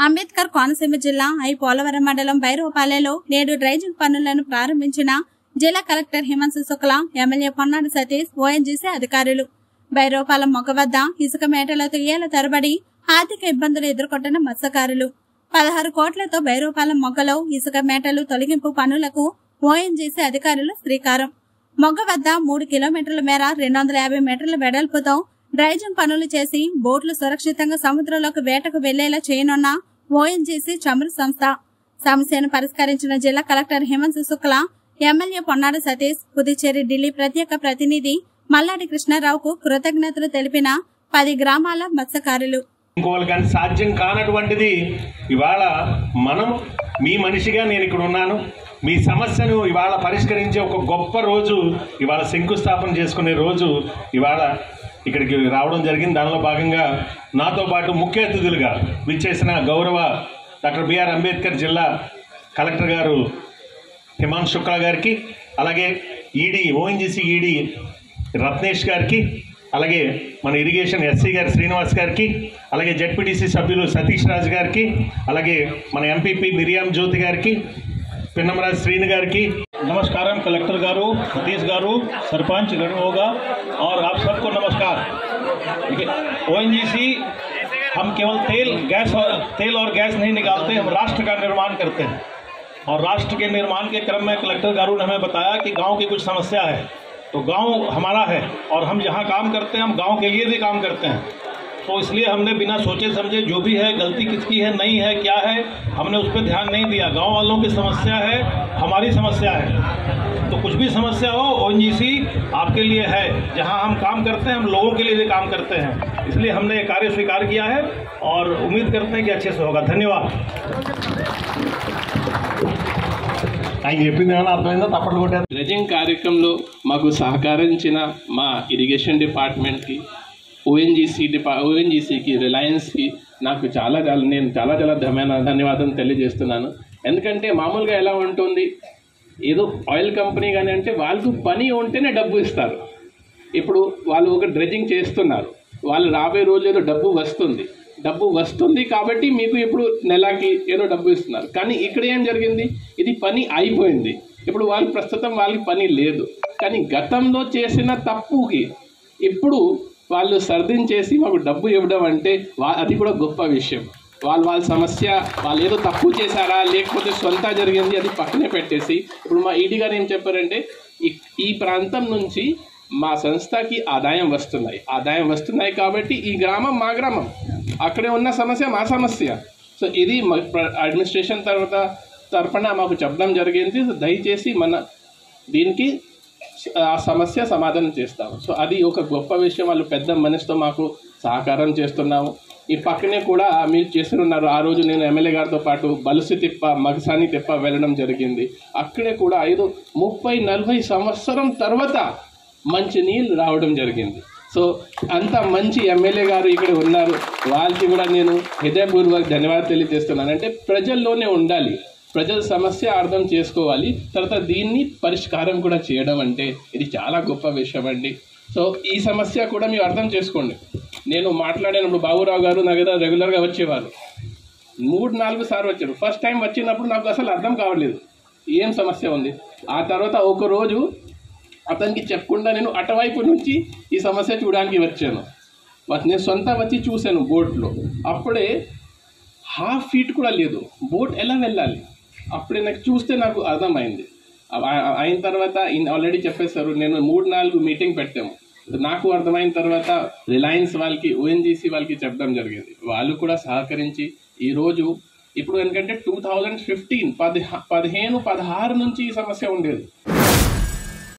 అంబేద్కర్ కోనసీమ జిల్లా ఐ పోలవరం మండలం బైరవపాలెలో నేడు డ్రైజింగ్ పనులను ప్రారంభించిన జిల్లా collector Himanshu Shukla MLA Ponnada Satish ONGC అధికారులు బైరవపాలెం మొగ్గ వద్ద ఇసుక మేటలతో ఏళ్ల తరబడి ఆర్థిక ఇబ్బందులు ఎదుర్కొంటున్న మత్స్యకారులు పదహారు కోట్లతో బైరవపాలెం మొగ్గలో ఇసుక మేటలు తొలగింపు పనులకు ఓఎన్జీసీ అధికారులు శ్రీకారం మొగ్గ వద్ద మూడు కిలోమీటర్ల మేర రెండు వందల యాభై మీటర్ల వెడల్పుతో డ్రైజింగ్ పనులు చేసి బోట్లు సురక్షితంగా సముద్రంలోకి వేటకు వెళ్లేలా చేయనున్న ఓఎన్జీసీ చమురు సంస్థ సమస్యను పరిష్కరించిన జిల్లా కలెక్టర్ హిమంశు శుక్లా ఎమ్మెల్యే పొన్నాడు సతీష్ పుదుచ్చేరి ఢిల్లీ ప్రత్యేక ప్రతినిధి మల్లాడి కృష్ణారావుకు కృతజ్ఞతలు తెలిపిన పది గ్రామాల మత్స్యకారులు ఇంకోవాలి కానీ సాధ్యం కానటువంటిది ఇవాళ మనం మీ మనిషిగా నేను ఇక్కడ ఉన్నాను మీ సమస్యను ఇవాళ పరిష్కరించే ఒక గొప్ప రోజు ఇవాళ శంకుస్థాపన చేసుకునే రోజు ఇవాళ ఇక్కడికి రావడం జరిగింది దానిలో భాగంగా నాతో పాటు ముఖ్య అతిథులుగా విచ్చేసిన గౌరవ డాక్టర్ బిఆర్ అంబేద్కర్ జిల్లా కలెక్టర్ గారు హిమాంశ్ శుక్లా గారికి అలాగే ఈడీ ఓఎన్జీసీ ఈడీ రత్నేష్ గారికి అలాగే మన ఇరిగేషన్ ఎస్సీ గారి శ్రీనివాస్ గారికి అలాగే జడ్పీటీసీ సభ్యులు సతీష్ రాజు గారికి అలాగే మన ఎంపీపీ మిరియాం జ్యోతి గారికి పిన్నమరాజు శ్రీను గారికి नमस्कारम कलेक्टर गारू सतीश गारू सरपंच गण होगा और आप सबको नमस्कार देखिए ओएनजीसी हम केवल तेल गैस और तेल और गैस नहीं निकालते हम राष्ट्र का निर्माण करते हैं और राष्ट्र के निर्माण के क्रम में कलेक्टर गारू ने हमें बताया कि गांव की कुछ समस्या है तो गांव हमारा है और हम जहां काम करते हैं हम गांव के लिए भी काम करते हैं तो इसलिए हमने बिना सोचे समझे जो भी है गलती किसकी है नहीं है क्या है हमने उस पर ध्यान नहीं दिया गांव वालों की समस्या है हमारी समस्या है तो कुछ भी समस्या हो ओएनजीसी आपके लिए है जहां हम काम करते हैं हम लोगों के लिए भी काम करते हैं इसलिए हमने ये कार्य स्वीकार किया है और उम्मीद करते हैं कि अच्छे से होगा धन्यवाद ఆయన చెప్పింది ఏమైనా అర్థమైందో తప్పట్లు కొట్టారు డ్రెజింగ్ కార్యక్రమంలో మాకు సహకరించిన మా ఇరిగేషన్ డిపార్ట్మెంట్కి ఓఎన్జీసీ డిపా ఓఎన్జీసీకి రిలయన్స్కి నాకు చాలా చాలా నేను చాలా చాలా ధమైన ధన్యవాదం తెలియజేస్తున్నాను ఎందుకంటే మామూలుగా ఎలా ఉంటుంది ఏదో ఆయిల్ కంపెనీ కానీ అంటే వాళ్ళకు పని ఉంటేనే డబ్బు ఇస్తారు ఇప్పుడు వాళ్ళు ఒక డ్రెజింగ్ చేస్తున్నారు వాళ్ళు రాబోయే రోజు ఏదో డబ్బు వస్తుంది డబ్బు వస్తుంది కాబట్టి మీకు ఇప్పుడు నెలకి ఏదో డబ్బు ఇస్తున్నారు కానీ ఇక్కడ ఏం జరిగింది ఇది పని అయిపోయింది ఇప్పుడు వాళ్ళు ప్రస్తుతం వాళ్ళకి పని లేదు కానీ గతంలో చేసిన తప్పుకి ఇప్పుడు వాళ్ళు సర్దించేసి మాకు డబ్బు ఇవ్వడం అంటే వా- అది కూడా గొప్ప విషయం వాళ్ళ వాళ్ళ సమస్య వాళ్ళు ఏదో తప్పు చేశారా లేకపోతే సొంత జరిగింది అది పక్కనే పెట్టేసి ఇప్పుడు మా ఈడీ గారు ఏం చెప్పారంటే ఈ- ఈ ప్రాంతం నుంచి మా సంస్థకి ఆదాయం వస్తున్నాయి ఆదాయం వస్తున్నాయి కాబట్టి ఈ గ్రామం మా గ్రామం అక్కడే ఉన్న సమస్య మా సమస్య సో ఇది మ- ప్ర- అడ్మినిస్ట్రేషన్ తర్వాత తరఫున మాకు చెప్పడం జరిగింది సో దయచేసి మన దీనికి ఆ సమస్య సమాధానం చేస్తాము సో అది ఒక గొప్ప విషయం వాళ్ళు పెద్ద మనసుతో మాకు సహకారం చేస్తున్నాము ఈ పక్కనే కూడా మీరు చేస్తున్నారు ఆ రోజు నేను ఎమ్మెల్యే గారితో పాటు బలుసి తిప్ప మగసాని తిప్ప వెళ్ళడం జరిగింది అక్కడే కూడా ఐదు ముప్పై నలభై సంవత్సరం తర్వాత మంచి నీళ్ళు రావడం జరిగింది సో అంత మంచి ఎమ్మెల్యే గారు ఇక్కడ ఉన్నారు వాళ్ళకి కూడా నేను హృదయపూర్వక ధన్యవాదాలు తెలియజేస్తున్నాను అంటే ప్రజల్లోనే ఉండాలి ప్రజల సమస్య అర్థం చేసుకోవాలి తర్వాత దీన్ని పరిష్కారం కూడా చేయడం అంటే ఇది చాలా గొప్ప విషయం అండి సో ఈ సమస్య కూడా మీరు అర్థం చేసుకోండి నేను మాట్లాడినప్పుడు బాబురావు గారు నా దగ్గర రెగ్యులర్గా వచ్చేవారు మూడు నాలుగు సార్లు వచ్చారు ఫస్ట్ టైం వచ్చినప్పుడు నాకు అసలు అర్థం కావట్లేదు ఏం సమస్య ఉంది ఆ తర్వాత ఒక రోజు అతనికి చెప్పకుండా నేను అటువైపు నుంచి ఈ సమస్య చూడడానికి వచ్చాను వా- నేను సొంత వచ్చి చూశాను బోట్లో అప్పుడే హాఫ్ ఫీట్ కూడా లేదు బోట్ ఎలా వెళ్ళాలి అప్పుడే నాకు చూస్తే నాకు అర్థమైంది ఆ- ఆ- అయిన తర్వాత ఆల్రెడీ చెప్పేశారు నేను మూడు నాలుగు మీటింగ్ పెట్టాము నాకు అర్థమైన తర్వాత రిలయన్స్ వాళ్ళకి ఓఎన్జీసీ వాళ్ళకి చెప్పడం జరిగింది వాళ్ళు కూడా సహకరించి ఈరోజు ఇప్పుడు ఎందుకంటే టూ థౌజండ్ ఫిఫ్టీన్ పదిహ పదిహేను పదహారు నుంచి ఈ సమస్య ఉండేది